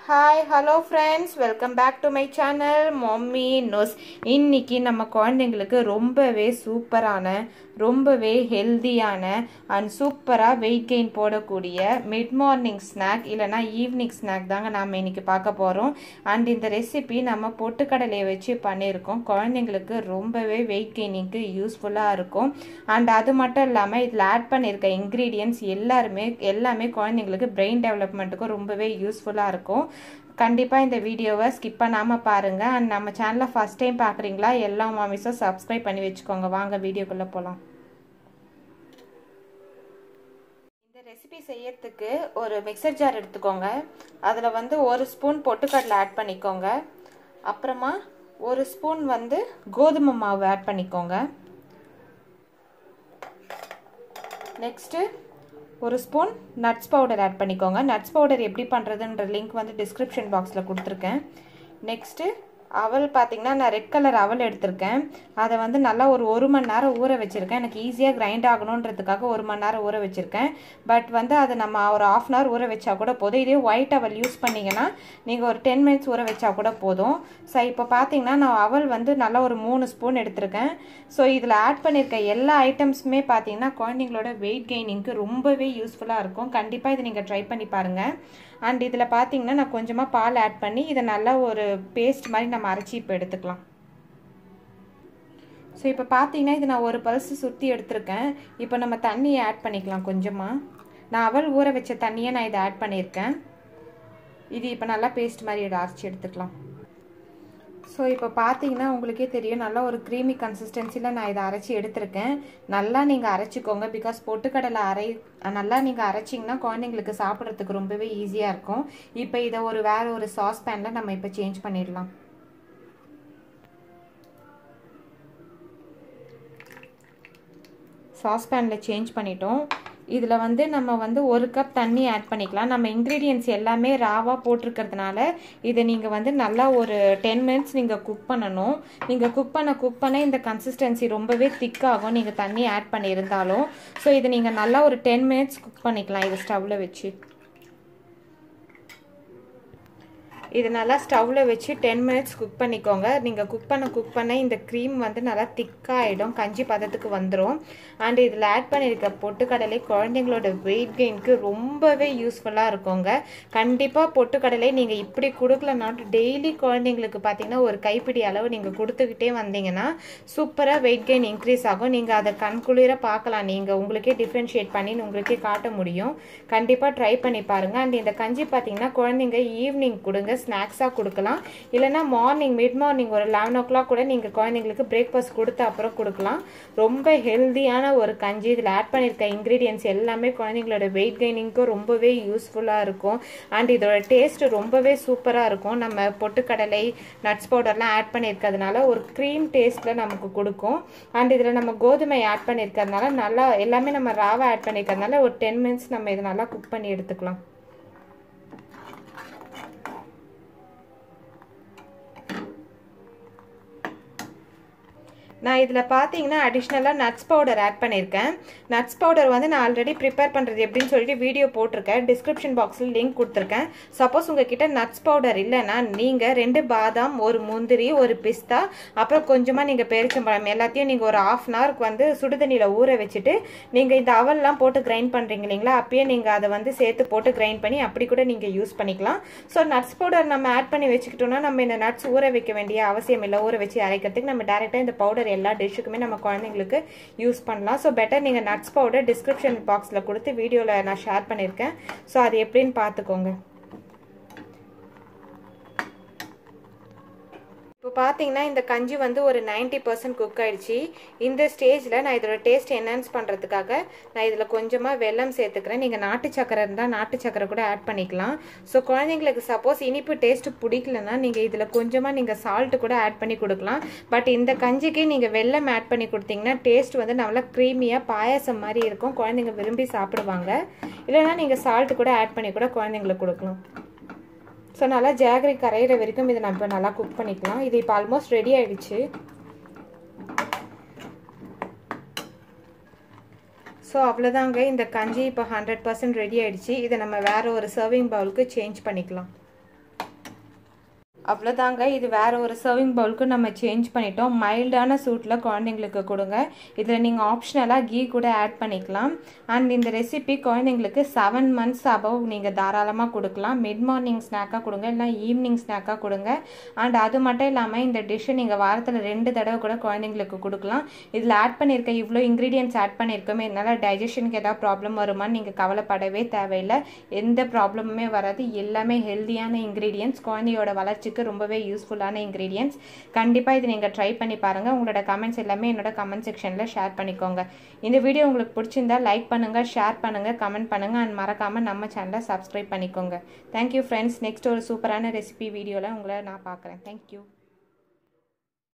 hi hello friends welcome back to my channel mummy knows இன்னைக்கு நம்ம குழந்தைங்களுக்கு ரொம்பவே சூப்பரான ரொம்பவே ஹெல்தியான அண்ட் சூப்பராக வெயிட் கெயின் போடக்கூடிய மிட் மார்னிங் ஸ்நாக் இல்லைனா ஈவினிங் ஸ்நாக் தாங்க நாம் இன்னைக்கு பார்க்க போகிறோம் அண்ட் இந்த ரெசிபி நம்ம பொட்டுக்கடலையை வச்சு பண்ணியிருக்கோம் குழந்தைங்களுக்கு ரொம்பவே வெயிட் கெயினிங்க்கு யூஸ்ஃபுல்லாக இருக்கும் அண்ட் அது மட்டும் இல்லாமல் இதில் ஆட் பண்ணியிருக்க இன்க்ரீடியன்ஸ் எல்லாருமே எல்லாமே குழந்தைங்களுக்கு பிரெயின் டெவலப்மெண்ட்டுக்கும் ரொம்பவே யூஸ்ஃபுல்லாக இருக்கும் கண்டிப்பாக இந்த வீடியோவை ஸ்கிப் பண்ணாமல் பாருங்கள் அண்ட் நம்ம சேனலை ஃபஸ்ட் டைம் பார்க்குறீங்களா எல்லா மாமிஸும் சப்ஸ்கிரைப் பண்ணி வச்சுக்கோங்க வாங்க வீடியோக்குள்ளே போகலாம் இந்த ரெசிபி செய்யறதுக்கு ஒரு மிக்சர் ஜார் எடுத்துக்கோங்க அதில் வந்து ஒரு ஸ்பூன் பொட்டுக்கடலை ஆட் பண்ணிக்கோங்க அப்புறமா ஒரு ஸ்பூன் வந்து கோதுமை மாவு ஆட் பண்ணிக்கோங்க நெக்ஸ்ட்டு ஒரு ஸ்பூன் நட்ஸ் பவுடர் ஆட் பண்ணிக்கோங்க நட்ஸ் பவுடர் எப்படி பண்ணுறதுன்ற லிங்க் வந்து டிஸ்கிரிப்ஷன் பாக்ஸில் கொடுத்துருக்கேன் நெக்ஸ்ட்டு அவல் பார்த்திங்கன்னா நான் ரெட் கலர் அவல் எடுத்திருக்கேன் அதை வந்து நல்லா ஒரு ஒரு மணி நேரம் ஊற வச்சுருக்கேன் எனக்கு ஈஸியாக கிரைண்ட் ஆகணுன்றதுக்காக ஒரு மணி நேரம் ஊற வச்சுருக்கேன் பட் வந்து அதை நம்ம ஒரு ஆஃப் அன் ஹவர் ஊற வச்சா கூட போதும் இதே ஒயிட் அவல் யூஸ் பண்ணிங்கன்னா நீங்கள் ஒரு டென் மினிட்ஸ் ஊற வச்சா கூட போதும் ஸோ இப்போ பார்த்தீங்கன்னா நான் அவல் வந்து நல்லா ஒரு மூணு ஸ்பூன் எடுத்திருக்கேன் ஸோ இதில் ஆட் பண்ணியிருக்க எல்லா ஐட்டம்ஸுமே பார்த்தீங்கன்னா குழந்தைங்களோட வெயிட் கெய்னிங்க்கு ரொம்பவே யூஸ்ஃபுல்லாக இருக்கும் கண்டிப்பாக இதை நீங்கள் ட்ரை பண்ணி பாருங்கள் அண்ட் இதில் பார்த்தீங்கன்னா நான் கொஞ்சமாக பால் ஆட் பண்ணி இதை நல்லா ஒரு பேஸ்ட் மாதிரி நம்ம அரைச்சி இப்போ எடுத்துக்கலாம் ஸோ இப்போ பார்த்தீங்கன்னா இது நான் ஒரு பல்ஸ் சுற்றி எடுத்திருக்கேன் இப்போ நம்ம தண்ணியை ஆட் பண்ணிக்கலாம் கொஞ்சமாக நான் அவள் ஊற வச்ச தண்ணியை நான் இதை ஆட் பண்ணியிருக்கேன் இது இப்போ நல்லா பேஸ்ட் மாதிரி இதை அரைச்சி எடுத்துக்கலாம் ஸோ இப்போ பார்த்தீங்கன்னா உங்களுக்கே தெரியும் நல்லா ஒரு க்ரீமி கன்சிஸ்டன்சியில் நான் இதை அரைச்சி எடுத்திருக்கேன் நல்லா நீங்கள் அரைச்சிக்கோங்க பிகாஸ் பொட்டுக்கடலை அரை நல்லா நீங்கள் அரைச்சிங்கன்னா குழந்தைங்களுக்கு சாப்பிட்றதுக்கு ரொம்பவே ஈஸியாக இருக்கும் இப்போ இதை ஒரு வேறு ஒரு சாஸ் பேனில் நம்ம இப்போ சேஞ்ச் பண்ணிடலாம் சாஸ் பேனில் சேஞ்ச் பண்ணிட்டோம் இதில் வந்து நம்ம வந்து ஒரு கப் தண்ணி ஆட் பண்ணிக்கலாம் நம்ம இன்க்ரீடியன்ஸ் எல்லாமே ராவாக போட்டிருக்கிறதுனால இதை நீங்கள் வந்து நல்லா ஒரு டென் மினிட்ஸ் நீங்கள் குக் பண்ணணும் நீங்கள் குக் பண்ண குக் பண்ண இந்த கன்சிஸ்டன்சி ரொம்பவே திக்காகும் நீங்கள் தண்ணி ஆட் பண்ணியிருந்தாலும் ஸோ இதை நீங்கள் நல்லா ஒரு டென் மினிட்ஸ் குக் பண்ணிக்கலாம் இது ஸ்டவ்வில் வச்சு இது நல்லா ஸ்டவ்வில் வச்சு டென் மினிட்ஸ் குக் பண்ணிக்கோங்க நீங்கள் குக் பண்ண குக் பண்ண இந்த க்ரீம் வந்து நல்லா திக்காகிடும் கஞ்சி பதத்துக்கு வந்துடும் அண்ட் இதில் ஆட் பண்ணியிருக்க பொட்டுக்கடலை குழந்தைங்களோட வெயிட் கெயினுக்கு ரொம்பவே யூஸ்ஃபுல்லாக இருக்குங்க கண்டிப்பாக பொட்டுக்கடலை நீங்கள் இப்படி கொடுக்கலனாலும் டெய்லி குழந்தைங்களுக்கு பார்த்தீங்கன்னா ஒரு கைப்பிடி அளவு நீங்கள் கொடுத்துக்கிட்டே வந்தீங்கன்னா சூப்பராக வெயிட் கெயின் இன்க்ரீஸ் ஆகும் நீங்கள் அதை கண்குளிர பார்க்கலாம் நீங்கள் உங்களுக்கே டிஃப்ரென்ஷியேட் பண்ணி உங்களுக்கே காட்ட முடியும் கண்டிப்பாக ட்ரை பண்ணி பாருங்கள் அண்ட் இந்த கஞ்சி பார்த்தீங்கன்னா குழந்தைங்க ஈவினிங் கொடுங்க ஸ்நாக்ஸாக கொடுக்கலாம் இல்லைனா மார்னிங் மிட் மார்னிங் ஒரு லெவன் ஓ கிளாக் கூட நீங்கள் குழந்தைங்களுக்கு பிரேக்ஃபாஸ்ட் கொடுத்த அப்புறம் கொடுக்கலாம் ரொம்ப ஹெல்த்தியான ஒரு கஞ்சி இதில் ஆட் பண்ணியிருக்க இன்க்ரீடியன்ஸ் எல்லாமே குழந்தைங்களோட வெயிட் கெய்னிங்க்கும் ரொம்பவே யூஸ்ஃபுல்லாக இருக்கும் அண்ட் இதோட டேஸ்ட் ரொம்பவே சூப்பராக இருக்கும் நம்ம பொட்டுக்கடலை நட்ஸ் பவுடர்லாம் ஆட் பண்ணியிருக்கிறதுனால ஒரு க்ரீம் டேஸ்ட்டில் நமக்கு கொடுக்கும் அண்ட் இதில் நம்ம கோதுமை ஆட் பண்ணியிருக்கிறதுனால நல்லா எல்லாமே நம்ம ராவை ஆட் பண்ணியிருக்கிறதுனால ஒரு டென் மினிட்ஸ் நம்ம இதை நல்லா குக் பண்ணி எடுத்துக்கலாம் நான் இதில் பார்த்தீங்கன்னா அடிஷ்னலாக நட்ஸ் பவுடர் ஆட் பண்ணியிருக்கேன் நட்ஸ் பவுடர் வந்து நான் ஆல்ரெடி ப்ரிப்பேர் பண்ணுறது எப்படின்னு சொல்லிட்டு வீடியோ போட்டிருக்கேன் டிஸ்கிரிப்ஷன் பாக்ஸில் லிங்க் கொடுத்துருக்கேன் சப்போஸ் உங்ககிட்ட நட்ஸ் பவுடர் இல்லைன்னா நீங்கள் ரெண்டு பாதாம் ஒரு முந்திரி ஒரு பிஸ்தா அப்புறம் கொஞ்சமாக நீங்கள் பேரிச்சம்பழம் எல்லாத்தையும் நீங்கள் ஒரு ஆஃப் அன் ஹவருக்கு வந்து சுடுதண்ணியில் ஊற வச்சுட்டு நீங்கள் இந்த அவல்லாம் போட்டு கிரைண்ட் பண்ணுறீங்க இல்லைங்களா அப்பயே நீங்கள் அதை வந்து சேர்த்து போட்டு கிரைண்ட் பண்ணி அப்படி கூட நீங்கள் யூஸ் பண்ணிக்கலாம் ஸோ நட்ஸ் பவுடர் நம்ம ஆட் பண்ணி வச்சுக்கிட்டோம்னா நம்ம இந்த நட்ஸ் ஊற வைக்க வேண்டிய அவசியம் இல்லை ஊற வச்சு அரைக்கிறதுக்கு நம்ம டேரெக்டாக இந்த பவுடர் எல்லா டிஷ்ஷுக்குமே நம்ம குழந்தைங்களுக்கு யூஸ் பண்ணலாம் ஸோ பெட்டர் நீங்கள் நட்ஸ் பவுடர் டிஸ்கிரிப்ஷன் பாக்ஸில் கொடுத்து வீடியோவில் நான் ஷேர் பண்ணியிருக்கேன் ஸோ அது எப்படின்னு பார்த்துக்கோங்க இப்போ பார்த்தீங்கன்னா இந்த கஞ்சி வந்து ஒரு நைன்ட்டி பர்சன்ட் குக் ஆகிடுச்சு இந்த ஸ்டேஜில் நான் இதோட டேஸ்ட் என்ஹான்ஸ் பண்ணுறதுக்காக நான் இதில் கொஞ்சமாக வெல்லம் சேர்த்துக்கிறேன் நீங்கள் நாட்டு சக்கரை இருந்தால் நாட்டு சக்கரை கூட ஆட் பண்ணிக்கலாம் ஸோ குழந்தைங்களுக்கு சப்போஸ் இனிப்பு டேஸ்ட்டு பிடிக்கலன்னா நீங்கள் இதில் கொஞ்சமாக நீங்கள் சால்ட்டு கூட ஆட் பண்ணி கொடுக்கலாம் பட் இந்த கஞ்சிக்கு நீங்கள் வெல்லம் ஆட் பண்ணி கொடுத்தீங்கன்னா டேஸ்ட் வந்து நல்லா க்ரீமியாக பாயாசம் மாதிரி இருக்கும் குழந்தைங்க விரும்பி சாப்பிடுவாங்க இல்லைனா நீங்கள் சால்ட்டு கூட ஆட் பண்ணி கூட குழந்தைங்களுக்கு கொடுக்கலாம் ஸோ நல்லா ஜாகரி கரையிற வரைக்கும் இதை நம்ம நல்லா குக் பண்ணிக்கலாம் இது இப்போ ஆல்மோஸ்ட் ரெடி ஆயிடுச்சு ஸோ அவ்வளோதாங்க இந்த கஞ்சி இப்போ ஹண்ட்ரட் பர்சன்ட் ரெடி ஆயிடுச்சு இதை நம்ம வேறு ஒரு சர்விங் பவுலுக்கு சேஞ்ச் பண்ணிக்கலாம் அவ்வளோதாங்க இது வேறு ஒரு சர்விங் பவுலுக்கு நம்ம சேஞ்ச் பண்ணிட்டோம் மைல்டான சூட்டில் குழந்தைங்களுக்கு கொடுங்க இதில் நீங்கள் ஆப்ஷனலாக கீ கூட ஆட் பண்ணிக்கலாம் அண்ட் இந்த ரெசிபி குழந்தைங்களுக்கு செவன் மந்த்ஸ் அபவ் நீங்கள் தாராளமாக கொடுக்கலாம் மிட் மார்னிங் ஸ்நாக்காக கொடுங்க இல்லை ஈவினிங் ஸ்நாக்காக கொடுங்க அண்ட் அது மட்டும் இல்லாமல் இந்த டிஷ்ஷை நீங்கள் வாரத்தில் ரெண்டு தடவை கூட குழந்தைங்களுக்கு கொடுக்கலாம் இதில் ஆட் பண்ணியிருக்க இவ்வளோ இன்க்ரீடியன்ஸ் ஆட் பண்ணியிருக்கோமே இதனால் டைஜஷனுக்கு ஏதாவது ப்ராப்ளம் வருமான்னு நீங்கள் கவலைப்படவே தேவையில்லை எந்த ப்ராப்ளமுமே வராது எல்லாமே ஹெல்த்தியான இன்க்ரீடியன்ஸ் குழந்தையோட வளர்ச்சி வளர்ச்சிக்கு ரொம்பவே யூஸ்ஃபுல்லான இன்க்ரீடியன்ஸ் கண்டிப்பாக இது நீங்கள் ட்ரை பண்ணி பாருங்கள் உங்களோட கமெண்ட்ஸ் எல்லாமே என்னோட கமெண்ட் செக்ஷனில் ஷேர் பண்ணிக்கோங்க இந்த வீடியோ உங்களுக்கு பிடிச்சிருந்தா லைக் பண்ணுங்கள் ஷேர் பண்ணுங்கள் கமெண்ட் பண்ணுங்கள் அண்ட் மறக்காமல் நம்ம சேனலை சப்ஸ்கிரைப் பண்ணிக்கோங்க தேங்க்யூ ஃப்ரெண்ட்ஸ் நெக்ஸ்ட் ஒரு சூப்பரான ரெசிபி வீடியோவில் உங்களை நான் பார்க்குறேன் தேங்க்யூ